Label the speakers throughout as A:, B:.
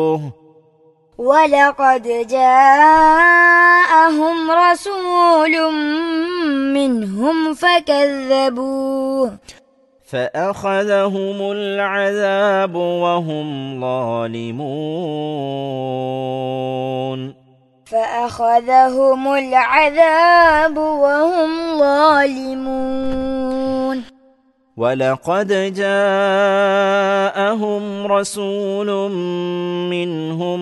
A: ولقد جاءهم رسول منهم فكذبوه
B: فأخذهم العذاب وهم ظالمون
A: فأخذهم العذاب وهم ظالمون
B: ولقد جاءهم رسول منهم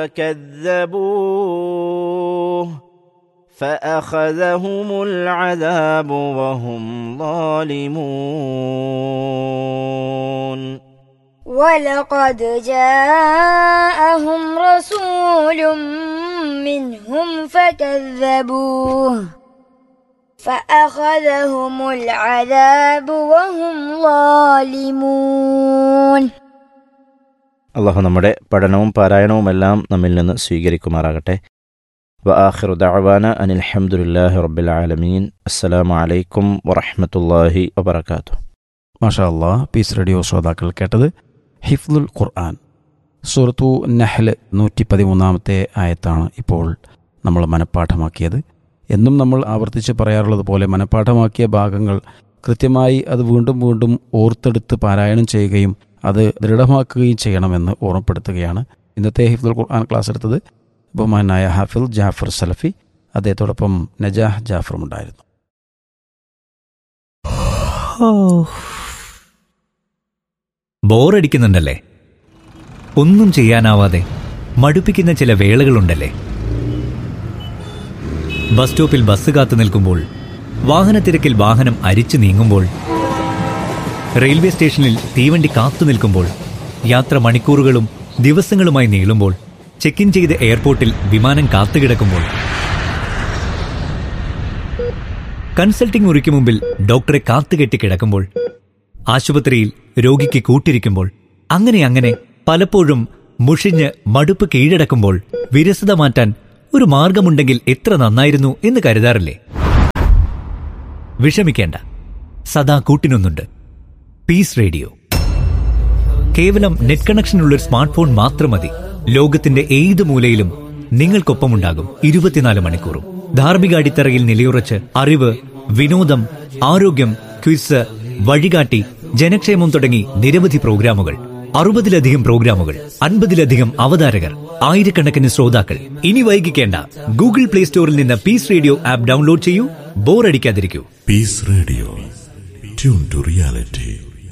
B: فكذبوه فأخذهم العذاب وهم ظالمون
A: ولقد جاءهم رسول منهم فكذبوه فأخذهم العذاب وهم ظالمون
B: അള്ളാഹു നമ്മുടെ പഠനവും പാരായണവുമെല്ലാം നമ്മിൽ നിന്ന് സ്വീകരിക്കുമാറാകട്ടെ വ ആഖിറു ദഅവാന അനിൽ ഹംദുലില്ലാഹി റബ്ബിൽ ആലമീൻ അസ്സലാമു അലൈക്കും വറഹ്മത്തുള്ളാഹി വബറകാതുഹു
C: മാഷാ അല്ലാ പീസ് റേഡിയോ ശ്രോതാക്കൾ കേട്ടത് ഹിഫ്ലുൽ ഖുർആൻ സൂറത്തു നഹ്ല് നൂറ്റി പതിമൂന്നാമത്തെ ആയത്താണ് ഇപ്പോൾ നമ്മൾ മനഃപ്പാഠമാക്കിയത് എന്നും നമ്മൾ ആവർത്തിച്ച് പറയാറുള്ളത് പോലെ മനഃപ്പാഠമാക്കിയ ഭാഗങ്ങൾ കൃത്യമായി അത് വീണ്ടും വീണ്ടും ഓർത്തെടുത്ത് പാരായണം ചെയ്യുകയും അത് ദൃഢമാക്കുകയും ചെയ്യണമെന്ന് ഓർമ്മപ്പെടുത്തുകയാണ് ഇന്നത്തെ ഹിഫ്ദുൽ ഖുർആൻ ക്ലാസ് എടുത്തത് ബഹുമാനായ ഹാഫിൽ ജാഫർ സലഫി അദ്ദേഹത്തോടൊപ്പം നജാഹ് ജാഫറും ഉണ്ടായിരുന്നു
D: ബോറടിക്കുന്നുണ്ടല്ലേ ഒന്നും ചെയ്യാനാവാതെ മടുപ്പിക്കുന്ന ചില വേളകളുണ്ടല്ലേ ബസ് സ്റ്റോപ്പിൽ ബസ് കാത്തു നിൽക്കുമ്പോൾ വാഹനത്തിരക്കിൽ വാഹനം അരിച്ചു നീങ്ങുമ്പോൾ റെയിൽവേ സ്റ്റേഷനിൽ തീവണ്ടി കാത്തു നിൽക്കുമ്പോൾ യാത്ര മണിക്കൂറുകളും ദിവസങ്ങളുമായി നീളുമ്പോൾ ചെക്ക് ഇൻ ചെയ്ത് എയർപോർട്ടിൽ വിമാനം കാത്തുകിടക്കുമ്പോൾ കൺസൾട്ടിംഗ് മുറിക്ക് മുമ്പിൽ ഡോക്ടറെ കാത്തുകെട്ടി കിടക്കുമ്പോൾ ആശുപത്രിയിൽ രോഗിക്ക് കൂട്ടിരിക്കുമ്പോൾ അങ്ങനെ അങ്ങനെ പലപ്പോഴും മുഷിഞ്ഞ് മടുപ്പ് കീഴടക്കുമ്പോൾ വിരസത മാറ്റാൻ ഒരു മാർഗമുണ്ടെങ്കിൽ എത്ര നന്നായിരുന്നു എന്ന് കരുതാറില്ലേ വിഷമിക്കേണ്ട സദാ കൂട്ടിനൊന്നുണ്ട് പീസ് റേഡിയോ കേവലം നെറ്റ് കണക്ഷനുള്ള ഒരു സ്മാർട്ട് ഫോൺ മാത്രം മതി ലോകത്തിന്റെ ഏത് മൂലയിലും നിങ്ങൾക്കൊപ്പമുണ്ടാകും ഇരുപത്തിനാല് മണിക്കൂറും ധാർമ്മിക അടിത്തറയിൽ നിലയുറച്ച് അറിവ് വിനോദം ആരോഗ്യം ക്വിസ് വഴികാട്ടി ജനക്ഷേമം തുടങ്ങി നിരവധി പ്രോഗ്രാമുകൾ അറുപതിലധികം പ്രോഗ്രാമുകൾ അൻപതിലധികം അവതാരകർ ആയിരക്കണക്കിന് ശ്രോതാക്കൾ ഇനി വൈകിക്കേണ്ട ഗൂഗിൾ പ്ലേ സ്റ്റോറിൽ നിന്ന് പീസ് റേഡിയോ ആപ്പ് ഡൗൺലോഡ് ചെയ്യൂ ബോറടിക്കാതിരിക്കൂ
E: Peace Radio. Tune to reality.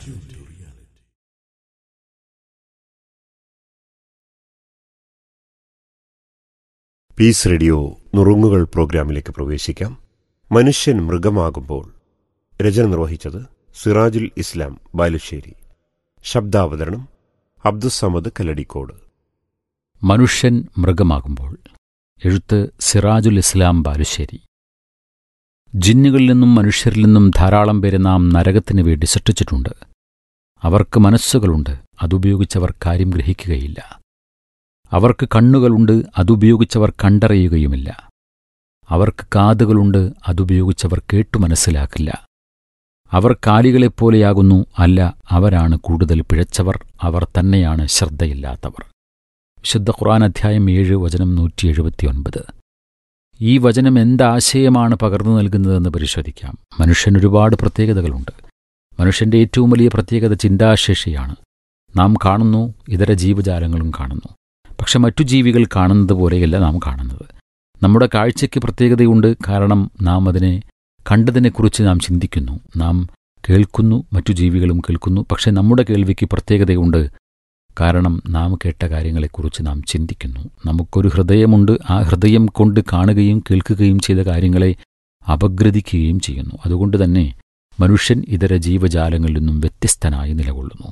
F: Peace radio നുറുങ്ങുകൾ പ്രോഗ്രാമിലേക്ക് പ്രവേശിക്കാം മനുഷ്യൻ മൃഗമാകുമ്പോൾ രചന നിർവഹിച്ചത് സിറാജുൽ ഇസ്ലാം ബാലുശ്ശേരി ശബ്ദാവതരണം അബ്ദുസമദ് കലടിക്കോട്
G: മനുഷ്യൻ മൃഗമാകുമ്പോൾ എഴുത്ത് സിറാജുൽ ഇസ്ലാം ബാലുശ്ശേരി ജിന്നുകളിൽ നിന്നും മനുഷ്യരിൽ നിന്നും ധാരാളം പേരെ നാം നരകത്തിന് വേണ്ടി സൃഷ്ടിച്ചിട്ടുണ്ട് അവർക്ക് മനസ്സുകളുണ്ട് അതുപയോഗിച്ചവർ കാര്യം ഗ്രഹിക്കുകയില്ല അവർക്ക് കണ്ണുകളുണ്ട് അതുപയോഗിച്ചവർ കണ്ടറിയുകയുമില്ല അവർക്ക് കാതുകളുണ്ട് അതുപയോഗിച്ചവർ കേട്ടു മനസ്സിലാക്കില്ല അവർ കാലികളെപ്പോലെയാകുന്നു അല്ല അവരാണ് കൂടുതൽ പിഴച്ചവർ അവർ തന്നെയാണ് ശ്രദ്ധയില്ലാത്തവർ വിശുദ്ധ ഖുർആൻ അധ്യായം ഏഴ് വചനം നൂറ്റി എഴുപത്തിയൊൻപത് ഈ വചനം എന്താശയമാണ് പകർന്നു നൽകുന്നതെന്ന് പരിശോധിക്കാം മനുഷ്യന് ഒരുപാട് പ്രത്യേകതകളുണ്ട് മനുഷ്യന്റെ ഏറ്റവും വലിയ പ്രത്യേകത ചിന്താശേഷിയാണ് നാം കാണുന്നു ഇതര ജീവജാലങ്ങളും കാണുന്നു പക്ഷെ മറ്റു ജീവികൾ കാണുന്നത് പോലെയല്ല നാം കാണുന്നത് നമ്മുടെ കാഴ്ചയ്ക്ക് പ്രത്യേകതയുണ്ട് കാരണം നാം അതിനെ കണ്ടതിനെക്കുറിച്ച് നാം ചിന്തിക്കുന്നു നാം കേൾക്കുന്നു മറ്റു ജീവികളും കേൾക്കുന്നു പക്ഷെ നമ്മുടെ കേൾവിക്ക് പ്രത്യേകതയുണ്ട് കാരണം നാം കേട്ട കാര്യങ്ങളെക്കുറിച്ച് നാം ചിന്തിക്കുന്നു നമുക്കൊരു ഹൃദയമുണ്ട് ആ ഹൃദയം കൊണ്ട് കാണുകയും കേൾക്കുകയും ചെയ്ത കാര്യങ്ങളെ അപഗ്രഥിക്കുകയും ചെയ്യുന്നു അതുകൊണ്ട് തന്നെ മനുഷ്യൻ ഇതര ജീവജാലങ്ങളിൽ നിന്നും വ്യത്യസ്തനായി നിലകൊള്ളുന്നു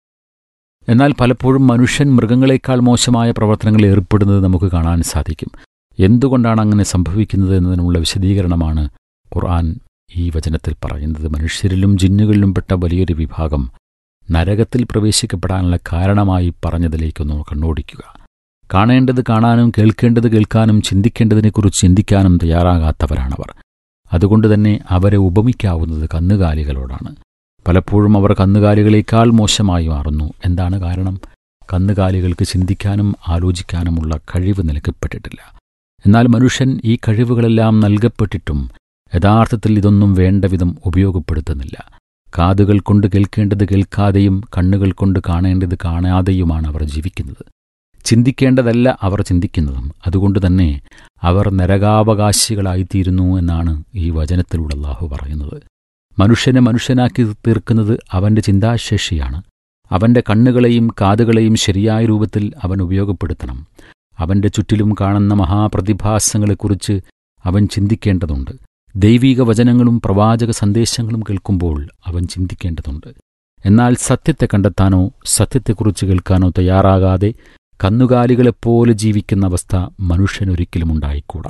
G: എന്നാൽ പലപ്പോഴും മനുഷ്യൻ മൃഗങ്ങളെക്കാൾ മോശമായ പ്രവർത്തനങ്ങളിൽ ഏർപ്പെടുന്നത് നമുക്ക് കാണാൻ സാധിക്കും എന്തുകൊണ്ടാണ് അങ്ങനെ സംഭവിക്കുന്നത് എന്നതിനുള്ള വിശദീകരണമാണ് ഖുർആൻ ഈ വചനത്തിൽ പറയുന്നത് മനുഷ്യരിലും ജിന്നുകളിലും പെട്ട വലിയൊരു വിഭാഗം നരകത്തിൽ പ്രവേശിക്കപ്പെടാനുള്ള കാരണമായി പറഞ്ഞതിലേക്കൊന്ന് കണ്ണോടിക്കുക കാണേണ്ടത് കാണാനും കേൾക്കേണ്ടത് കേൾക്കാനും ചിന്തിക്കേണ്ടതിനെക്കുറിച്ച് ചിന്തിക്കാനും തയ്യാറാകാത്തവരാണവർ അതുകൊണ്ട് തന്നെ അവരെ ഉപമിക്കാവുന്നത് കന്നുകാലികളോടാണ് പലപ്പോഴും അവർ കന്നുകാലികളേക്കാൾ മോശമായി മാറുന്നു എന്താണ് കാരണം കന്നുകാലികൾക്ക് ചിന്തിക്കാനും ആലോചിക്കാനുമുള്ള കഴിവ് നൽകപ്പെട്ടിട്ടില്ല എന്നാൽ മനുഷ്യൻ ഈ കഴിവുകളെല്ലാം നൽകപ്പെട്ടിട്ടും യഥാർത്ഥത്തിൽ ഇതൊന്നും വേണ്ട വിധം ഉപയോഗപ്പെടുത്തുന്നില്ല കാതുകൾ കൊണ്ട് കേൾക്കേണ്ടത് കേൾക്കാതെയും കണ്ണുകൾ കൊണ്ട് കാണേണ്ടത് കാണാതെയുമാണ് അവർ ജീവിക്കുന്നത് ചിന്തിക്കേണ്ടതല്ല അവർ ചിന്തിക്കുന്നതും അതുകൊണ്ട് തന്നെ അവർ നരകാവകാശികളായിത്തീരുന്നു എന്നാണ് ഈ വചനത്തിലൂടെ അള്ളാഹു പറയുന്നത് മനുഷ്യനെ മനുഷ്യനാക്കി തീർക്കുന്നത് അവൻ്റെ ചിന്താശേഷിയാണ് അവൻ്റെ കണ്ണുകളെയും കാതുകളെയും ശരിയായ രൂപത്തിൽ അവൻ ഉപയോഗപ്പെടുത്തണം അവൻ്റെ ചുറ്റിലും കാണുന്ന മഹാപ്രതിഭാസങ്ങളെക്കുറിച്ച് അവൻ ചിന്തിക്കേണ്ടതുണ്ട് ദൈവീക വചനങ്ങളും പ്രവാചക സന്ദേശങ്ങളും കേൾക്കുമ്പോൾ അവൻ ചിന്തിക്കേണ്ടതുണ്ട് എന്നാൽ സത്യത്തെ കണ്ടെത്താനോ സത്യത്തെക്കുറിച്ച് കേൾക്കാനോ തയ്യാറാകാതെ കന്നുകാലികളെപ്പോലെ ജീവിക്കുന്ന അവസ്ഥ മനുഷ്യനൊരിക്കലും ഉണ്ടായിക്കൂടാ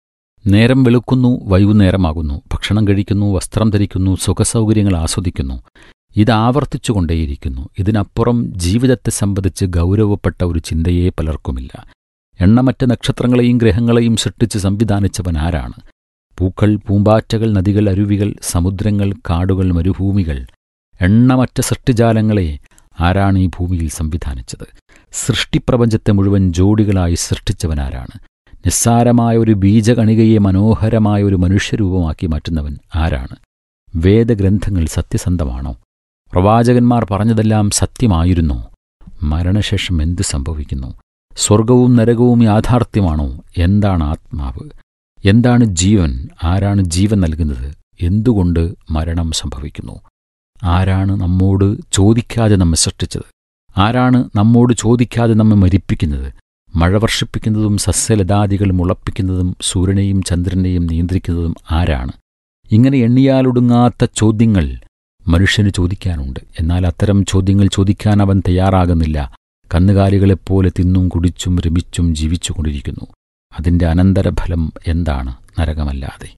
G: നേരം വെളുക്കുന്നു വൈകുന്നേരമാകുന്നു ഭക്ഷണം കഴിക്കുന്നു വസ്ത്രം ധരിക്കുന്നു സുഖസൗകര്യങ്ങൾ ആസ്വദിക്കുന്നു ഇത് ആവർത്തിച്ചുകൊണ്ടേയിരിക്കുന്നു ഇതിനപ്പുറം ജീവിതത്തെ സംബന്ധിച്ച് ഗൗരവപ്പെട്ട ഒരു ചിന്തയെ പലർക്കുമില്ല എണ്ണമറ്റ നക്ഷത്രങ്ങളെയും ഗ്രഹങ്ങളെയും സൃഷ്ടിച്ച് സംവിധാനിച്ചവൻ ആരാണ് പൂക്കൾ പൂമ്പാറ്റകൾ നദികൾ അരുവികൾ സമുദ്രങ്ങൾ കാടുകൾ മരുഭൂമികൾ എണ്ണമറ്റ സൃഷ്ടിജാലങ്ങളെ ആരാണ് ഈ ഭൂമിയിൽ സംവിധാനിച്ചത് സൃഷ്ടിപ്രപഞ്ചത്തെ മുഴുവൻ ജോഡികളായി സൃഷ്ടിച്ചവനാരാണ് നിസ്സാരമായ ഒരു ബീജകണികയെ മനോഹരമായ ഒരു മനുഷ്യരൂപമാക്കി മാറ്റുന്നവൻ ആരാണ് വേദഗ്രന്ഥങ്ങൾ സത്യസന്ധമാണോ പ്രവാചകന്മാർ പറഞ്ഞതെല്ലാം സത്യമായിരുന്നോ മരണശേഷം എന്തു സംഭവിക്കുന്നു സ്വർഗവും നരകവും യാഥാർത്ഥ്യമാണോ എന്താണ് ആത്മാവ് എന്താണ് ജീവൻ ആരാണ് ജീവൻ നൽകുന്നത് എന്തുകൊണ്ട് മരണം സംഭവിക്കുന്നു ആരാണ് നമ്മോട് ചോദിക്കാതെ നമ്മെ സൃഷ്ടിച്ചത് ആരാണ് നമ്മോട് ചോദിക്കാതെ നമ്മെ മരിപ്പിക്കുന്നത് മഴ വർഷിപ്പിക്കുന്നതും സസ്യലതാദികൾ മുളപ്പിക്കുന്നതും സൂര്യനെയും ചന്ദ്രനെയും നിയന്ത്രിക്കുന്നതും ആരാണ് ഇങ്ങനെ എണ്ണിയാലൊടുങ്ങാത്ത ചോദ്യങ്ങൾ മനുഷ്യന് ചോദിക്കാനുണ്ട് എന്നാൽ അത്തരം ചോദ്യങ്ങൾ ചോദിക്കാൻ അവൻ തയ്യാറാകുന്നില്ല കന്നുകാലികളെപ്പോലെ തിന്നും കുടിച്ചും രമിച്ചും ജീവിച്ചുകൊണ്ടിരിക്കുന്നു അതിൻ്റെ അനന്തരഫലം എന്താണ് നരകമല്ലാതെ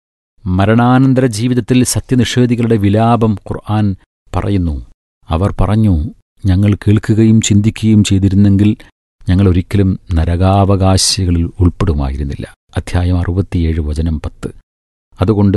G: മരണാനന്തര ജീവിതത്തിൽ സത്യനിഷേധികളുടെ വിലാപം ഖുർആൻ പറയുന്നു അവർ പറഞ്ഞു ഞങ്ങൾ കേൾക്കുകയും ചിന്തിക്കുകയും ചെയ്തിരുന്നെങ്കിൽ ഞങ്ങൾ ഒരിക്കലും നരകാവകാശികളിൽ ഉൾപ്പെടുമായിരുന്നില്ല അധ്യായം അറുപത്തിയേഴ് വചനം പത്ത് അതുകൊണ്ട്